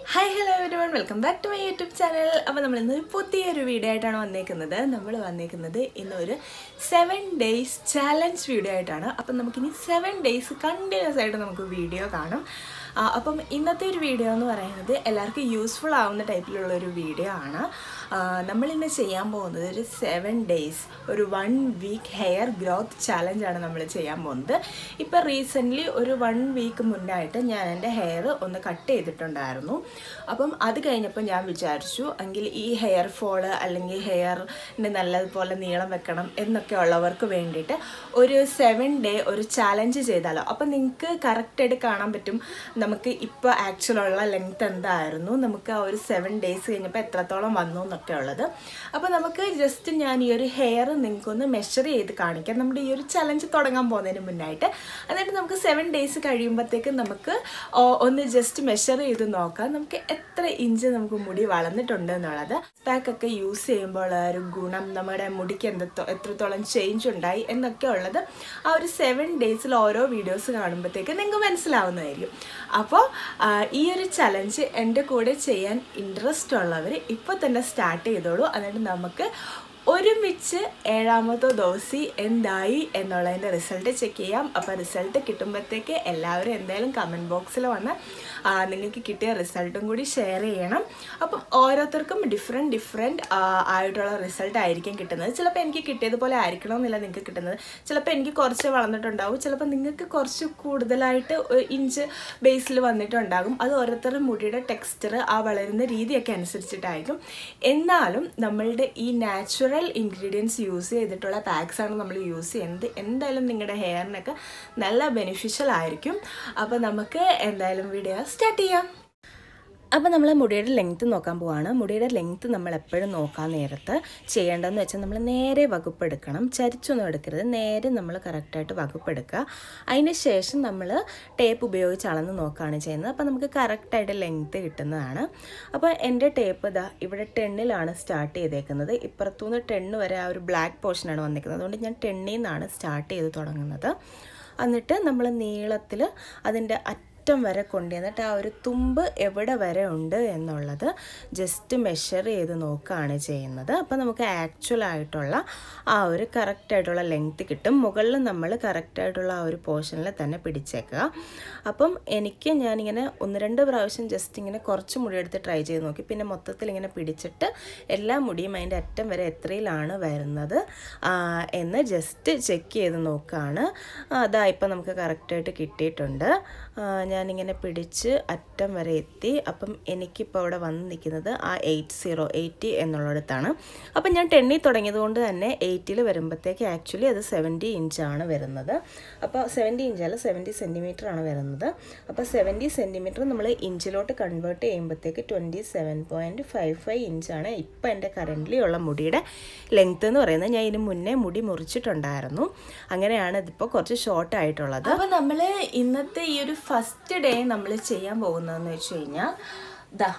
hi hello everyone welcome back to my YouTube channel അപ്പോൾ നമ്മൾ ഇന്നൊരു പുതിയൊരു വീഡിയോ ആയിട്ടാണ് വന്നേക്കുന്നത് നമ്മൾ വന്നേക്കുന്നത് ഇന്നൊരു സെവൻ ഡേയ്സ് ചാലഞ്ച് വീഡിയോ ആയിട്ടാണ് അപ്പം നമുക്കിനി സെവൻ ഡേയ്സ് കണ്ടിന്യൂസ് ആയിട്ട് നമുക്ക് വീഡിയോ കാണും ആ, അപ്പം ഇന്നത്തെ ഒരു വീഡിയോ എന്ന് പറയുന്നത് എല്ലാവർക്കും യൂസ്ഫുൾ ആവുന്ന ടൈപ്പിലുള്ള ഒരു വീഡിയോ ആണ് ആ, നമ്മളിന്ന് ചെയ്യാൻ പോകുന്നത് ഒരു സെവൻ ഡേയ്സ് ഒരു വൺ വീക്ക് ഹെയർ ഗ്രോത്ത് ചാലഞ്ചാണ് നമ്മൾ ചെയ്യാൻ പോകുന്നത് ഇപ്പം റീസെൻ്റ്ലി ഒരു വൺ വീക്ക് മുന്നായിട്ട് ഞാൻ എൻ്റെ ഹെയർ ഒന്ന് കട്ട് ചെയ്തിട്ടുണ്ടായിരുന്നു അപ്പം അത് കഴിഞ്ഞപ്പോൾ ഞാൻ വിചാരിച്ചു എങ്കിൽ ഈ ഹെയർ ഫോള് അല്ലെങ്കിൽ ഹെയറിന് നല്ലതുപോലെ നീളം വെക്കണം എന്നൊക്കെ ഉള്ളവർക്ക് വേണ്ടിയിട്ട് ഒരു സെവൻ ഡേ ഒരു ചാലഞ്ച് ചെയ്താലോ അപ്പം നിങ്ങൾക്ക് കറക്റ്റായിട്ട് കാണാൻ പറ്റും നമുക്ക് ഇപ്പോൾ ആക്ച്വലുള്ള ലെങ്ത് എന്തായിരുന്നു നമുക്ക് ആ ഒരു സെവൻ ഡേയ്സ് കഴിഞ്ഞപ്പോൾ എത്രത്തോളം വന്നു എന്നൊക്കെ ഉള്ളത് അപ്പോൾ നമുക്ക് ജസ്റ്റ് ഞാൻ ഈ ഒരു ഹെയർ നിങ്ങൾക്കൊന്ന് മെഷർ ചെയ്ത് കാണിക്കാം നമ്മുടെ ഈ ഒരു ചലഞ്ച് തുടങ്ങാൻ പോകുന്നതിന് മുന്നായിട്ട് എന്നിട്ട് നമുക്ക് സെവൻ ഡേയ്സ് കഴിയുമ്പോഴത്തേക്ക് നമുക്ക് ഓ- ഒന്ന് ജസ്റ്റ് മെഷർ ചെയ്ത് നോക്കാം നമുക്ക് എത്ര ഇഞ്ച് നമുക്ക് മുടി വളർന്നിട്ടുണ്ട് എന്നുള്ളത് പാക്ക് ഒക്കെ യൂസ് ചെയ്യുമ്പോൾ ആ ഒരു ഗുണം നമ്മുടെ മുടിക്ക് എന്തത്തോ എത്രത്തോളം ചേഞ്ച് ഉണ്ടായി എന്നൊക്കെ ഉള്ളത് ആ ഒരു സെവൻ ഡേയ്സിൽ ഓരോ വീഡിയോസ് കാണുമ്പോഴത്തേക്ക് നിങ്ങൾക്ക് മനസ്സിലാവുന്നതായിരിക്കും അപ്പോൾ ഈ ഒരു ചലഞ്ച് എൻ്റെ കൂടെ ചെയ്യാൻ ഇൻട്രസ്റ്റ് ഉള്ളവർ ഇപ്പോൾ തന്നെ സ്റ്റാർട്ട് ചെയ്തോളൂ എന്നിട്ട് നമുക്ക് ഒരുമിച്ച് ഏഴാമത്തെ ദിവസം എന്തായി എന്നുള്ളതിൻ്റെ റിസൾട്ട് ചെക്ക് ചെയ്യാം അപ്പോൾ റിസൾട്ട് കിട്ടുമ്പോഴത്തേക്ക് എല്ലാവരും എന്തായാലും കമൻറ്റ് ബോക്സിൽ വന്ന് ആ, നിങ്ങൾക്ക് കിട്ടിയ റിസൾട്ടും കൂടി ഷെയർ ചെയ്യണം അപ്പം ഓരോരുത്തർക്കും ഡിഫറെൻറ്റ് ഡിഫറെൻറ്റ് ആയിട്ടുള്ള റിസൾട്ട് ആയിരിക്കും കിട്ടുന്നത് ചിലപ്പോൾ എനിക്ക് കിട്ടിയതുപോലെ ആയിരിക്കണം എന്നില്ല നിങ്ങൾക്ക് കിട്ടുന്നത് ചിലപ്പോൾ എനിക്ക് കുറച്ച് വളർന്നിട്ടുണ്ടാവും ചിലപ്പോൾ നിങ്ങൾക്ക് കുറച്ച് കൂടുതലായിട്ട് ഒരു ഇഞ്ച് ബേസിൽ വന്നിട്ടുണ്ടാകും അത് ഓരോരുത്തരുടെ മുടിയുടെ ടെക്സ്ചർ ആ വളരുന്ന രീതിയൊക്കെ അനുസരിച്ചിട്ടായിരിക്കും എന്നാലും നമ്മളുടെ ഈ നാച്ചുറൽ ഇൻഗ്രീഡിയൻസ് യൂസ് ചെയ്തിട്ടുള്ള പാക്സ് ആണ് നമ്മൾ യൂസ് ചെയ്യുന്നത് എന്തായാലും നിങ്ങളുടെ ഹെയറിനൊക്കെ നല്ല ബെനിഫിഷ്യൽ ആയിരിക്കും അപ്പോൾ നമുക്ക് എന്തായാലും വീഡിയോ സ്റ്റാർട്ട് ചെയ്യാം അപ്പോൾ നമ്മൾ മുടിയുടെ ലെങ്ത്ത് നോക്കാൻ പോവാണ് മുടിയുടെ ലെങ്ത്ത് നമ്മൾ എപ്പോഴും നോക്കാൻ നേരത്ത് ചെയ്യേണ്ടതെന്ന് വെച്ചാൽ നമ്മൾ നേരെ വകുപ്പെടുക്കണം ചരിച്ചൊന്നും എടുക്കരുത് നേരെ നമ്മൾ കറക്റ്റായിട്ട് വകുപ്പെടുക്കുക അതിന് ശേഷം നമ്മൾ ടേപ്പ് ഉപയോഗിച്ച് അളന്ന് നോക്കുകയാണ് ചെയ്യുന്നത് അപ്പോൾ നമുക്ക് കറക്റ്റായിട്ട് ലെങ്ത്ത് കിട്ടുന്നതാണ് അപ്പോൾ എൻ്റെ ടേപ്പ് ഇതാ ഇവിടെ ടെണ്ണിലാണ് സ്റ്റാർട്ട് ചെയ്തേക്കുന്നത് ഇപ്പുറത്തുനിന്ന് ടെണ്ണ് വരെ ആ ഒരു ബ്ലാക്ക് പോർഷനാണ് വന്നിരിക്കുന്നത് അതുകൊണ്ട് ഞാൻ ടെണ്ണിൽ നിന്നാണ് സ്റ്റാർട്ട് ചെയ്ത് തുടങ്ങുന്നത് എന്നിട്ട് നമ്മൾ നീളത്തിൽ അതിൻ്റെ അറ്റം വരെ കൊണ്ടുവന്നിട്ട് ആ ഒരു തുമ്പ് എവിടെ വരെ ഉണ്ട് എന്നുള്ളത് ജസ്റ്റ് മെഷർ ചെയ്ത് നോക്കുകയാണ് ചെയ്യുന്നത് അപ്പോൾ നമുക്ക് ആക്ച്വൽ ആയിട്ടുള്ള ആ ഒരു കറക്റ്റായിട്ടുള്ള ലെങ്ത് കിട്ടും മുകളിൽ നമ്മൾ കറക്റ്റായിട്ടുള്ള ആ ഒരു പോർഷനിൽ തന്നെ പിടിച്ചേക്കുക അപ്പം എനിക്ക് ഞാനിങ്ങനെ ഒന്ന് രണ്ട് പ്രാവശ്യം ജസ്റ്റ് ഇങ്ങനെ കുറച്ച് മുടി എടുത്ത് ട്രൈ ചെയ്ത് നോക്കി പിന്നെ മൊത്തത്തിൽ ഇങ്ങനെ പിടിച്ചിട്ട് എല്ലാ മുടിയും അതിൻ്റെ അറ്റം വരെ എത്രയിലാണ് വരുന്നത് ആ, എന്ന് ജസ്റ്റ് ചെക്ക് ചെയ്ത് നോക്കുകയാണ് അതാ ഇപ്പം നമുക്ക് കറക്റ്റായിട്ട് കിട്ടിയിട്ടുണ്ട് ആ, ഞാനിങ്ങനെ പിടിച്ച് അറ്റം വരെ എത്തി അപ്പം എനിക്കിപ്പോൾ അവിടെ വന്ന് നിൽക്കുന്നത് ആ എയ്റ്റ് സീറോ എയ്റ്റി എന്നുള്ളിടത്താണ് അപ്പം ഞാൻ ടെണ്ണിൽ തുടങ്ങിയത് കൊണ്ട് തന്നെ എയ്റ്റിൽ വരുമ്പോഴത്തേക്ക് ആക്ച്വലി അത് സെവൻറ്റി ഇഞ്ചാണ് വരുന്നത് അപ്പോൾ സെവൻറ്റി ഇഞ്ചല്ല സെവൻറ്റി സെൻറ്റിമീറ്റർ ആണ് വരുന്നത് അപ്പോൾ സെവൻറ്റി സെൻറ്റിമീറ്റർ നമ്മൾ ഇഞ്ചിലോട്ട് കൺവേർട്ട് ചെയ്യുമ്പോഴത്തേക്ക് twenty seven point five five ഇഞ്ചാണ് ഇപ്പം എൻ്റെ കറൻ്റ്ലി ഉള്ള മുടിയുടെ ലെങ്ത്ത് എന്ന് പറയുന്നത് ഞാൻ ഇതിന് മുന്നേ മുടി മുറിച്ചിട്ടുണ്ടായിരുന്നു അങ്ങനെയാണ് ഇതിപ്പോൾ കുറച്ച് ഷോർട്ട് ആയിട്ടുള്ളത് അപ്പോൾ നമ്മൾ ഇന്നത്തെ ഈ ഒരു ഫസ്റ്റ് ഡേ നമ്മൾ ചെയ്യാൻ പോകുന്നതെന്ന് വെച്ച് കഴിഞ്ഞാൽ ദാ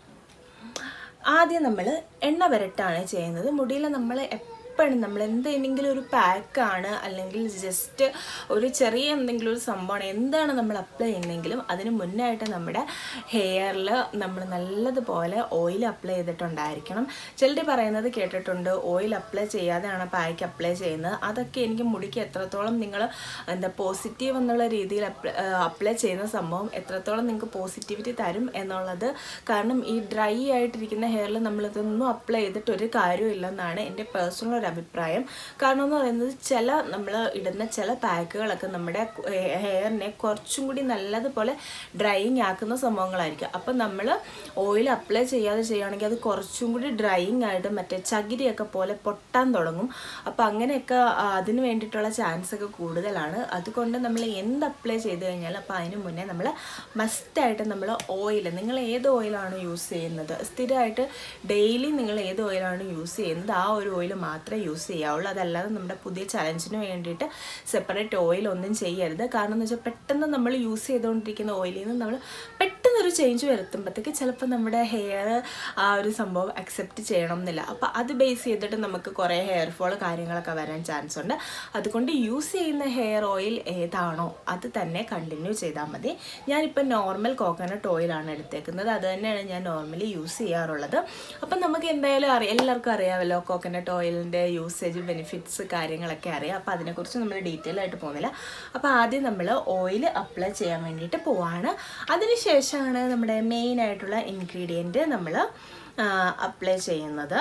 ആദ്യം നമ്മൾ എണ്ണ വരട്ടാണ് ചെയ്യുന്നത് മുടിയിൽ നമ്മൾ എപ്പോഴും നമ്മൾ എന്തെങ്കിലും ഒരു പാക്കാണ് അല്ലെങ്കിൽ ജസ്റ്റ് ഒരു ചെറിയ എന്തെങ്കിലും ഒരു സംഭവമാണ് എന്താണ് നമ്മൾ അപ്ലൈ ചെയ്യുന്നതെങ്കിലും അതിന് മുന്നായിട്ട് നമ്മുടെ ഹെയറിൽ നമ്മൾ നല്ലതുപോലെ ഓയിൽ അപ്ലൈ ചെയ്തിട്ടുണ്ടായിരിക്കണം ചിലർ പറയുന്നത് കേട്ടിട്ടുണ്ട് ഓയിൽ അപ്ലൈ ചെയ്യാതെയാണ് പാക്ക് അപ്ലൈ ചെയ്യുന്നത് അതൊക്കെ എനിക്ക് മുടിക്ക് എത്രത്തോളം നിങ്ങൾ എന്താ പോസിറ്റീവ് എന്നുള്ള രീതിയിൽ അപ്ലൈ ചെയ്യുന്ന സംഭവം എത്രത്തോളം നിങ്ങൾക്ക് പോസിറ്റിവിറ്റി തരും എന്നുള്ളത് കാരണം ഈ ഡ്രൈ ആയിട്ടിരിക്കുന്ന ഹെയറിൽ നമ്മളിതൊന്നും അപ്ലൈ ചെയ്തിട്ട് ഒരു കാര്യമില്ലെന്നാണ് എൻ്റെ പേഴ്സണൽ ഒരു അഭിപ്രായം കാരണം എന്ന് പറയുന്നത് ചില നമ്മൾ ഇടുന്ന ചില പാക്കുകളൊക്കെ നമ്മുടെ ഹെയറിനെ കുറച്ചും കൂടി നല്ലതുപോലെ ഡ്രൈയിങ് ആക്കുന്ന സംഭവങ്ങളായിരിക്കും അപ്പം നമ്മൾ ഓയിൽ അപ്ലൈ ചെയ്യാതെ ചെയ്യുകയാണെങ്കിൽ അത് കുറച്ചും കൂടി ഡ്രൈയിങ് ആയിട്ട് മറ്റേ ചകിരിയൊക്കെ പോലെ പൊട്ടാൻ തുടങ്ങും അപ്പോൾ അങ്ങനെയൊക്കെ ആ, അതിന് വേണ്ടിയിട്ടുള്ള ചാൻസ് ഒക്കെ കൂടുതലാണ് അതുകൊണ്ട് നമ്മൾ എന്ത് അപ്ലൈ ചെയ്ത് കഴിഞ്ഞാൽ അപ്പോൾ അതിന് മുന്നേ നമ്മൾ മസ്റ്റായിട്ട് നമ്മൾ ഓയിൽ നിങ്ങൾ ഏത് ഓയിലാണ് യൂസ് ചെയ്യുന്നത് സ്ഥിരമായിട്ട് ഡെയിലി നിങ്ങൾ ഏത് ഓയിലാണ് യൂസ് ചെയ്യുന്നത് ആ ഒരു ഓയിൽ മാത്രമേ യൂസ് ചെയ്യാവുള്ളൂ അതല്ലാതെ നമ്മുടെ പുതിയ ചലഞ്ചിന് വേണ്ടിയിട്ട് സെപ്പറേറ്റ് ഓയിൽ ഒന്നും ചെയ്യരുത് കാരണം എന്ന് വെച്ചാൽ പെട്ടെന്ന് നമ്മൾ യൂസ് ചെയ്തുകൊണ്ടിരിക്കുന്ന ഓയിലിൽ നിന്ന് നമ്മൾ പെട്ടെന്നൊരു ചേഞ്ച് വരുത്തുമ്പോഴത്തേക്ക് ചിലപ്പോൾ നമ്മുടെ ഹെയർ ആ ഒരു സംഭവം അക്സെപ്റ്റ് ചെയ്യണം എന്നില്ല അപ്പോൾ അത് ബേസ് ചെയ്തിട്ട് നമുക്ക് കുറേ ഹെയർ ഫോൾ കാര്യങ്ങളൊക്കെ വരാൻ ചാൻസ് ഉണ്ട് അതുകൊണ്ട് യൂസ് ചെയ്യുന്ന ഹെയർ ഓയിൽ ഏതാണോ അത് തന്നെ കണ്ടിന്യൂ ചെയ്താൽ മതി ഞാനിപ്പോൾ നോർമൽ കോക്കനട്ട് ഓയിലാണ് എടുത്തേക്കുന്നത് അത് തന്നെയാണ് ഞാൻ നോർമലി യൂസ് ചെയ്യാറുള്ളത് അപ്പം നമുക്ക് എന്തായാലും അറിയാം എല്ലാവർക്കും അറിയാമല്ലോ കോക്കനട്ട് ഓയിലിൻ്റെ യൂസേജ് ബെനിഫിറ്റ്സ് കാര്യങ്ങളൊക്കെ അറിയാം അപ്പോൾ അതിനെക്കുറിച്ച് നമ്മൾ ഡീറ്റെയിൽ ആയിട്ട് പോകുന്നില്ല അപ്പോൾ ആദ്യം നമ്മൾ ഓയിൽ അപ്ലൈ ചെയ്യാൻ വേണ്ടിയിട്ട് പോവാണ് അതിനുശേഷമാണ് നമ്മുടെ മെയിൻ ആയിട്ടുള്ള ഇൻഗ്രീഡിയൻറ്റ് നമ്മൾ അപ്ലൈ ചെയ്യുന്നത്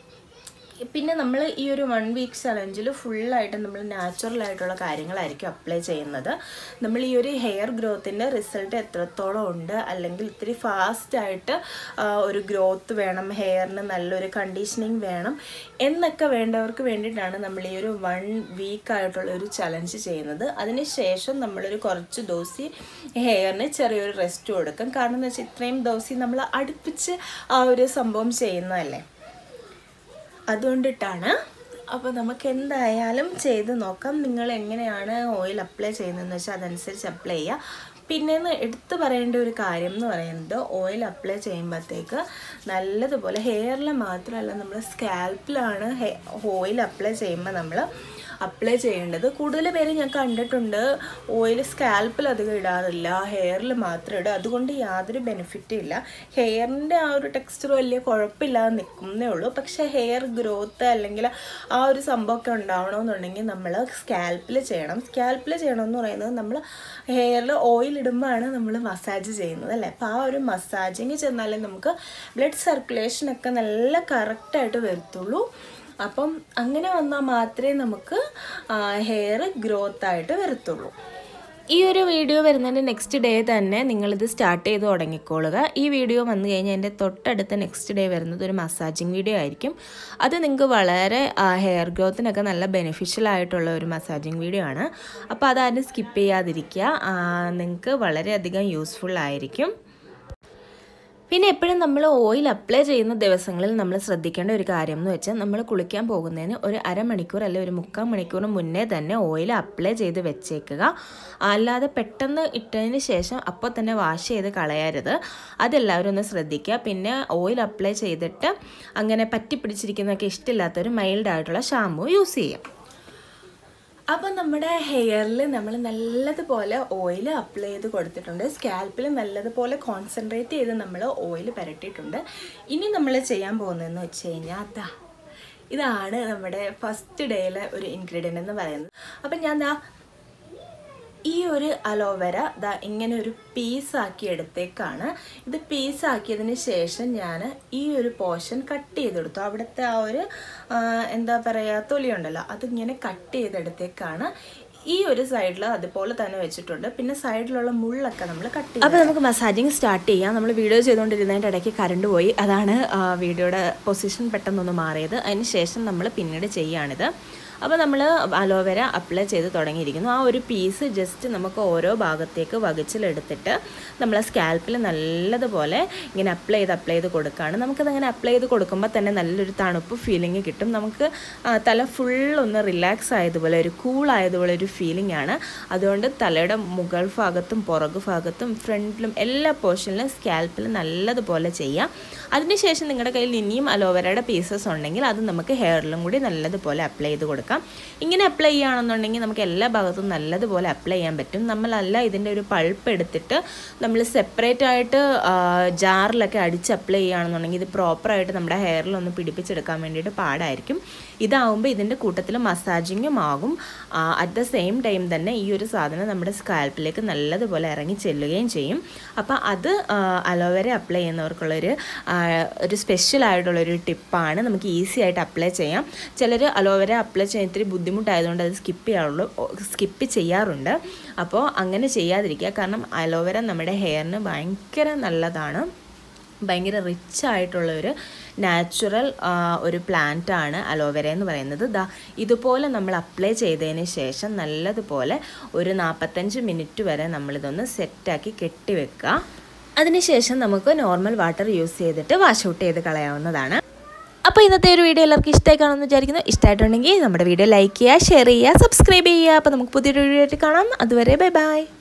പിന്നെ നമ്മൾ ഈ ഒരു വൺ വീക്ക് ചലഞ്ചിൽ ഫുള്ളായിട്ട് നമ്മൾ നാച്ചുറൽ ആയിട്ടുള്ള കാര്യങ്ങളായിരിക്കും അപ്ലൈ ചെയ്യുന്നത് നമ്മൾ ഈ ഒരു ഹെയർ ഗ്രോത്തിൻ്റെ റിസൾട്ട് എത്രത്തോളം ഉണ്ട് അല്ലെങ്കിൽ ഇത്തിരി ഫാസ്റ്റായിട്ട് ഒരു ഗ്രോത്ത് വേണം ഹെയറിന് നല്ലൊരു കണ്ടീഷനിങ് വേണം എന്നൊക്കെ വേണ്ടവർക്ക് വേണ്ടിയിട്ടാണ് നമ്മൾ ഈ ഒരു വൺ വീക്ക് ആയിട്ടുള്ള ഒരു ചലഞ്ച് ചെയ്യുന്നത് അതിനുശേഷം നമ്മളൊരു കുറച്ച് ദോസി ഹെയറിന് ചെറിയൊരു റെസ്റ്റ് കൊടുക്കും കാരണം എന്ന് വെച്ചാൽ ഇത്രയും ദോസി നമ്മൾ അടുപ്പിച്ച് ആ ഒരു സംഭവം ചെയ്യുന്നതല്ലേ അതുകൊണ്ടിട്ടാണ് അപ്പോൾ നമുക്ക് എന്തായാലും ചെയ്ത് നോക്കാം നിങ്ങൾ എങ്ങനെയാണ് ഓയിൽ അപ്ലൈ ചെയ്യുന്നതെന്ന് വെച്ചാൽ അതനുസരിച്ച് അപ്ലൈ ചെയ്യുക പിന്നെന്ന് എടുത്തു പറയേണ്ട ഒരു കാര്യം എന്ന് പറയുന്നത് ഓയിൽ അപ്ലൈ ചെയ്യുമ്പോഴത്തേക്ക് നല്ലതുപോലെ ഹെയറിൽ മാത്രമല്ല നമ്മൾ സ്കാൽപ്പിലാണ് ഓയിൽ അപ്ലൈ ചെയ്യുമ്പോൾ നമ്മൾ അപ്ലൈ ചെയ്യേണ്ടത് കൂടുതൽ പേര് ഞാൻ കണ്ടിട്ടുണ്ട് ഓയിൽ സ്കാൽപ്പിൽ അധികം ഇടാറില്ല ഹെയറിൽ മാത്രം ഇടുക അതുകൊണ്ട് യാതൊരു ബെനിഫിറ്റും ഇല്ല ഹെയറിൻ്റെ ആ ഒരു ടെക്സ്ചർ വലിയ കുഴപ്പമില്ലാതെ നിൽക്കുന്നേ ഉള്ളൂ പക്ഷേ ഹെയർ ഗ്രോത്ത് അല്ലെങ്കിൽ ആ ഒരു സംഭവമൊക്കെ ഉണ്ടാവണമെന്നുണ്ടെങ്കിൽ നമ്മൾ സ്കാൽപ്പിൽ ചെയ്യണം സ്കാൽപ്പിൽ ചെയ്യണമെന്ന് പറയുന്നത് നമ്മൾ ഹെയറിൽ ഓയിൽ ഇടുമ്പോഴാണ് നമ്മൾ മസാജ് ചെയ്യുന്നത് അല്ലേ അപ്പോൾ ആ ഒരു മസാജിങ് ചെന്നാലേ നമുക്ക് ബ്ലഡ് സർക്കുലേഷനൊക്കെ നല്ല കറക്റ്റായിട്ട് വരത്തുള്ളൂ അപ്പം അങ്ങനെ വന്നാൽ മാത്രമേ നമുക്ക് ഹെയർ ഗ്രോത്ത് ആയിട്ട് വരത്തുള്ളൂ ഈ ഒരു വീഡിയോ വരുന്നതിൻ്റെ നെക്സ്റ്റ് ഡേ തന്നെ നിങ്ങളിത് സ്റ്റാർട്ട് ചെയ്ത് തുടങ്ങിക്കോളുക ഈ വീഡിയോ വന്നു കഴിഞ്ഞാൽ എൻ്റെ തൊട്ടടുത്ത നെക്സ്റ്റ് ഡേ വരുന്നത് ഒരു മസാജിങ് വീഡിയോ ആയിരിക്കും അത് നിങ്ങൾക്ക് വളരെ ഹെയർ ഗ്രോത്തിനൊക്കെ നല്ല ബെനിഫിഷ്യൽ ആയിട്ടുള്ള ഒരു മസാജിങ് വീഡിയോ ആണ് അപ്പോൾ അതാരും സ്കിപ്പ് ചെയ്യാതിരിക്കുക നിങ്ങൾക്ക് വളരെയധികം യൂസ്ഫുൾ ആയിരിക്കും പിന്നെ എപ്പോഴും നമ്മൾ ഓയിൽ അപ്ലൈ ചെയ്യുന്ന ദിവസങ്ങളിൽ നമ്മൾ ശ്രദ്ധിക്കേണ്ട ഒരു കാര്യം എന്ന് വെച്ചാൽ നമ്മൾ കുളിക്കാൻ പോകുന്നതിന് ഒരു അരമണിക്കൂർ അല്ലെങ്കിൽ ഒരു മുക്കാൽ മണിക്കൂർ മുന്നേ തന്നെ ഓയിൽ അപ്ലൈ ചെയ്ത് വെച്ചേക്കുക അല്ലാതെ പെട്ടെന്ന് ഇട്ടതിന് ശേഷം അപ്പോൾ തന്നെ വാഷ് ചെയ്ത് കളയരുത് അതെല്ലാവരും ഒന്ന് ശ്രദ്ധിക്കുക പിന്നെ ഓയിൽ അപ്ലൈ ചെയ്തിട്ട് അങ്ങനെ പറ്റി പിടിച്ചിരിക്കുന്നതൊക്കെ ഇഷ്ടമില്ലാത്തൊരു മൈൽഡ് ആയിട്ടുള്ള ഷാമ്പു യൂസ് ചെയ്യാം അപ്പം നമ്മുടെ ഹെയറിൽ നമ്മൾ നല്ലതുപോലെ ഓയിൽ അപ്ലൈ ചെയ്ത് കൊടുത്തിട്ടുണ്ട് സ്കാൽപ്പിൽ നല്ലതുപോലെ കോൺസെൻട്രേറ്റ് ചെയ്ത് നമ്മൾ ഓയിൽ പുരട്ടിയിട്ടുണ്ട് ഇനി നമ്മൾ ചെയ്യാൻ പോകുന്നതെന്ന് വെച്ച് കഴിഞ്ഞാൽ അതാ ഇതാണ് നമ്മുടെ ഫസ്റ്റ് ഡേയിലെ ഒരു ഇൻഗ്രീഡിയൻ്റ് എന്ന് പറയുന്നത് അപ്പം ഞാൻ ദാ ഈ ഒരു അലോവേര ദാ ഇങ്ങനെ ഒരു പീസാക്കി എടുത്തേക്കാണ് ഇത് പീസാക്കിയതിന് ശേഷം ഞാൻ ഈ ഒരു പോർഷൻ കട്ട് ചെയ്തെടുത്തു അവിടുത്തെ ആ ഒരു എന്താ പറയുക തൊലിയുണ്ടല്ലോ അതിങ്ങനെ കട്ട് ചെയ്തെടുത്തേക്കാണ് ഈ ഒരു സൈഡിൽ അതുപോലെ തന്നെ വെച്ചിട്ടുണ്ട് പിന്നെ സൈഡിലുള്ള മുള്ളൊക്കെ നമ്മൾ കട്ട് ചെയ്യും അപ്പോൾ നമുക്ക് മസാജിങ് സ്റ്റാർട്ട് ചെയ്യാം നമ്മൾ വീഡിയോ ചെയ്തുകൊണ്ടിരുന്നതിൻ്റെ ഇടയ്ക്ക് കറണ്ട് പോയി അതാണ് വീഡിയോയുടെ പൊസിഷൻ പെട്ടെന്നൊന്ന് മാറിയത് അതിന് ശേഷം നമ്മൾ പിന്നീട് ചെയ്യുകയാണിത് അപ്പോൾ നമ്മൾ അലോവേര അപ്ലൈ ചെയ്ത് തുടങ്ങിയിരിക്കുന്നു ആ ഒരു പീസ് ജസ്റ്റ് നമുക്ക് ഓരോ ഭാഗത്തേക്ക് വകച്ചിലെടുത്തിട്ട് നമ്മൾ സ്കാൽപ്പിൽ നല്ലതുപോലെ ഇങ്ങനെ അപ്ലൈ ചെയ്ത് അപ്ലൈ ചെയ്ത് കൊടുക്കുകയാണ് നമുക്കതങ്ങനെ അപ്ലൈ ചെയ്ത് കൊടുക്കുമ്പോൾ തന്നെ നല്ലൊരു തണുപ്പ് ഫീലിംഗ് കിട്ടും നമുക്ക് തല ഫുൾ ഒന്ന് റിലാക്സ് ആയതുപോലെ ഒരു കൂൾ ആയതുപോലെ ഒരു ഫീലിംഗ് ആണ് അതുകൊണ്ട് തലയുടെ മുകൾ ഭാഗത്തും പുറകു ഭാഗത്തും ഫ്രണ്ടിലും എല്ലാ പോർഷനിലും സ്കാൽപ്പിൽ നല്ലതുപോലെ ചെയ്യാം അതിനുശേഷം നിങ്ങളുടെ കയ്യിൽ ഇനിയും അലോവേരയുടെ പീസസ് ഉണ്ടെങ്കിൽ അത് നമുക്ക് ഹെയറിലും കൂടി നല്ലതുപോലെ അപ്ലൈ ചെയ്ത് കൊടുക്കാം ഇങ്ങനെ അപ്ലൈ ചെയ്യുകയാണെന്നുണ്ടെങ്കിൽ നമുക്ക് എല്ലാ ഭാഗത്തും നല്ലതുപോലെ അപ്ലൈ ചെയ്യാൻ പറ്റും നമ്മളല്ല ഇതിൻ്റെ ഒരു പൾപ്പ് എടുത്തിട്ട് നമ്മൾ സെപ്പറേറ്റ് ആയിട്ട് ജാറിലൊക്കെ അടിച്ച് അപ്ലൈ ചെയ്യുകയാണെന്നുണ്ടെങ്കിൽ ഇത് പ്രോപ്പറായിട്ട് നമ്മുടെ ഹെയറിൽ ഒന്ന് പിടിപ്പിച്ചെടുക്കാൻ വേണ്ടിയിട്ട് പാടായിരിക്കും ഇതാവുമ്പോൾ ഇതിൻ്റെ കൂട്ടത്തിൽ മസാജിങ്ങും ആകും അറ്റ് ദ സെയിം ടൈം തന്നെ ഈ ഒരു സാധനം നമ്മുടെ സ്കാൽപ്പിലേക്ക് നല്ലതുപോലെ ഇറങ്ങി ചെല്ലുകയും ചെയ്യും അപ്പോൾ അത് അലോവേര അപ്ലൈ ചെയ്യുന്നവർക്കുള്ളൊരു ഒരു സ്പെഷ്യൽ ആയിട്ടുള്ളൊരു ടിപ്പാണ് നമുക്ക് ഈസി ആയിട്ട് അപ്ലൈ ചെയ്യാം ചിലർ അലോവേര അപ്ലൈ ചെയ്യാൻ ഇത്തിരി ബുദ്ധിമുട്ടായതുകൊണ്ട് അത് സ്കിപ്പ് ചെയ്യാറുള്ളൂ സ്കിപ്പ് ചെയ്യാറുണ്ട് അപ്പോൾ അങ്ങനെ ചെയ്യാതിരിക്കുക കാരണം അലോവേര നമ്മുടെ ഹെയറിന് ഭയങ്കര നല്ലതാണ് ഭയങ്കര റിച്ച് ആയിട്ടുള്ള ഒരു നാച്ചുറൽ ഒരു പ്ലാന്റ് ആണ് അലോവേര എന്ന് പറയുന്നത് ദാ ഇതുപോലെ നമ്മൾ അപ്ലൈ ചെയ്തതിന് ശേഷം നല്ലതുപോലെ ഒരു നാൽപ്പത്തഞ്ച് മിനിറ്റ് വരെ നമ്മളിതൊന്ന് സെറ്റാക്കി കെട്ടിവെക്കുക അതിനുശേഷം നമുക്ക് നോർമൽ വാട്ടർ യൂസ് ചെയ്തിട്ട് വാഷ് ഔട്ട് ചെയ്ത് കളയാവുന്നതാണ് അപ്പോൾ ഇന്നത്തെ ഒരു വീഡിയോ എല്ലാവർക്കും ഇഷ്ടമായി കാണുമെന്ന് വിചാരിക്കുന്നു ഇഷ്ടമായിട്ടുണ്ടെങ്കിൽ നമ്മുടെ വീഡിയോ ലൈക്ക് ചെയ്യുക ഷെയർ ചെയ്യുക സബ്സ്ക്രൈബ് ചെയ്യുക അപ്പോൾ നമുക്ക് പുതിയൊരു വീഡിയോ ആയിട്ട് കാണാം അതുവരെ ബൈ ബൈ